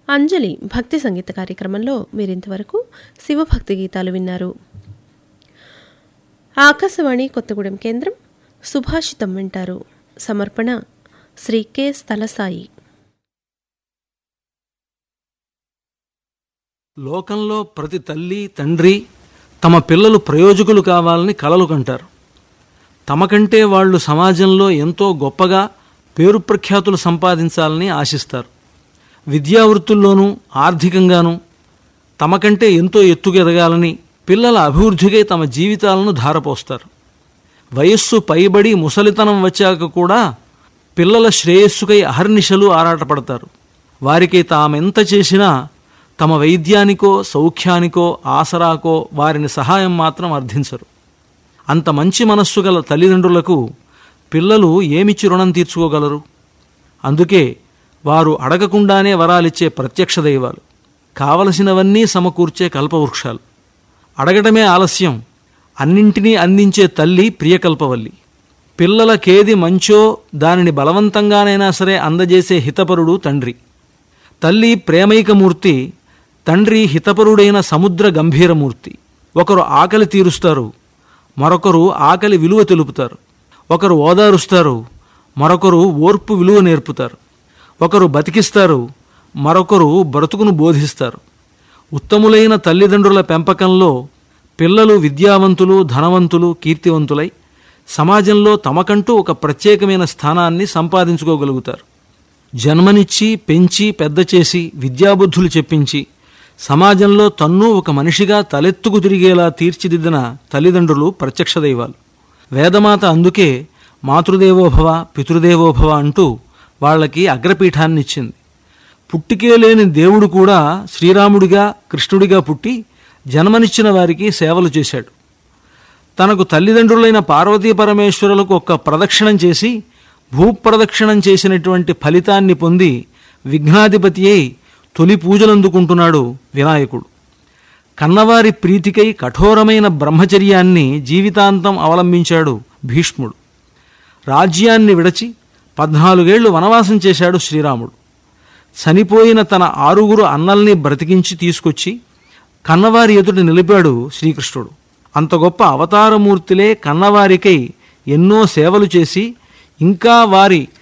అంజలి భక్తి సంగీత కార్యక్రమంలో మీరింతవరకు శివభక్తి గీతాలు విన్నారు ఆకాశవాణి కొత్తగూడెం కేంద్రం సుభాషితం వింటారు సమర్పణ శ్రీ కె స్థలసాయి లోకంలో ప్రతి తల్లి తండ్రి తమ పిల్లలు ప్రయోజకులు కావాలని కలలు కంటారు తమకంటే వాళ్ళు సమాజంలో ఎంతో గొప్పగా పేరు ప్రఖ్యాతులు సంపాదించాలని ఆశిస్తారు విద్యావృత్తుల్లోనూ ఆర్థికంగానూ తమకంటే ఎంతో ఎత్తుకు ఎదగాలని పిల్లల అభివృద్ధికై తమ జీవితాలను ధారపోస్తారు వయస్సు పైబడి ముసలితనం వచ్చాక కూడా పిల్లల శ్రేయస్సుకై అహర్నిశలు ఆరాటపడతారు వారికి తామెంత చేసినా తమ వైద్యానికో సౌఖ్యానికో ఆసరాకో వారిని సహాయం మాత్రం అర్థించరు అంత మంచి మనస్సు గల తల్లిదండ్రులకు పిల్లలు ఏమిచ్చి రుణం తీర్చుకోగలరు అందుకే వారు అడగకుండానే వరాలిచ్చే ప్రత్యక్ష దైవాలు కావలసినవన్నీ సమకూర్చే కల్పవృక్షాలు అడగటమే ఆలస్యం అన్నింటినీ అందించే తల్లి ప్రియకల్పవల్లి పిల్లలకేది మంచో దానిని బలవంతంగానైనా సరే అందజేసే హితపరుడు తండ్రి తల్లి ప్రేమైకమూర్తి తండ్రి హితపరుడైన సముద్ర గంభీరమూర్తి ఒకరు ఆకలి తీరుస్తారు మరొకరు ఆకలి విలువ తెలుపుతారు ఒకరు ఓదారుస్తారు మరొకరు ఓర్పు విలువ నేర్పుతారు ఒకరు బతికిస్తారు మరొకరు బ్రతుకును బోధిస్తారు ఉత్తములైన తల్లిదండ్రుల పెంపకంలో పిల్లలు విద్యావంతులు ధనవంతులు కీర్తివంతులై సమాజంలో తమకంటూ ఒక ప్రత్యేకమైన స్థానాన్ని సంపాదించుకోగలుగుతారు జన్మనిచ్చి పెంచి పెద్ద చేసి విద్యాబుద్ధులు చెప్పించి సమాజంలో తన్ను ఒక మనిషిగా తలెత్తుకు తిరిగేలా తీర్చిదిద్దిన తల్లిదండ్రులు ప్రత్యక్ష దైవాలు వేదమాత అందుకే మాతృదేవోభవ పితృదేవోభవ అంటూ వాళ్ళకి అగ్రపీఠాన్నిచ్చింది పుట్టికే లేని దేవుడు కూడా శ్రీరాముడిగా కృష్ణుడిగా పుట్టి జన్మనిచ్చిన వారికి సేవలు చేశాడు తనకు తల్లిదండ్రులైన పార్వతీ పరమేశ్వరులకు ఒక్క ప్రదక్షిణం చేసి భూప్రదక్షిణం చేసినటువంటి ఫలితాన్ని పొంది విఘ్నాధిపతి అయి తొలి పూజలందుకుంటున్నాడు వినాయకుడు కన్నవారి ప్రీతికై కఠోరమైన బ్రహ్మచర్యాన్ని జీవితాంతం అవలంబించాడు భీష్ముడు రాజ్యాన్ని విడచి పద్నాలుగేళ్లు వనవాసం చేశాడు శ్రీరాముడు చనిపోయిన తన ఆరుగురు అన్నల్ని బ్రతికించి తీసుకొచ్చి కన్నవారి ఎదుట నిలిపాడు శ్రీకృష్ణుడు అంత గొప్ప అవతారమూర్తులే కన్నవారికై ఎన్నో సేవలు చేసి ఇంకా వారి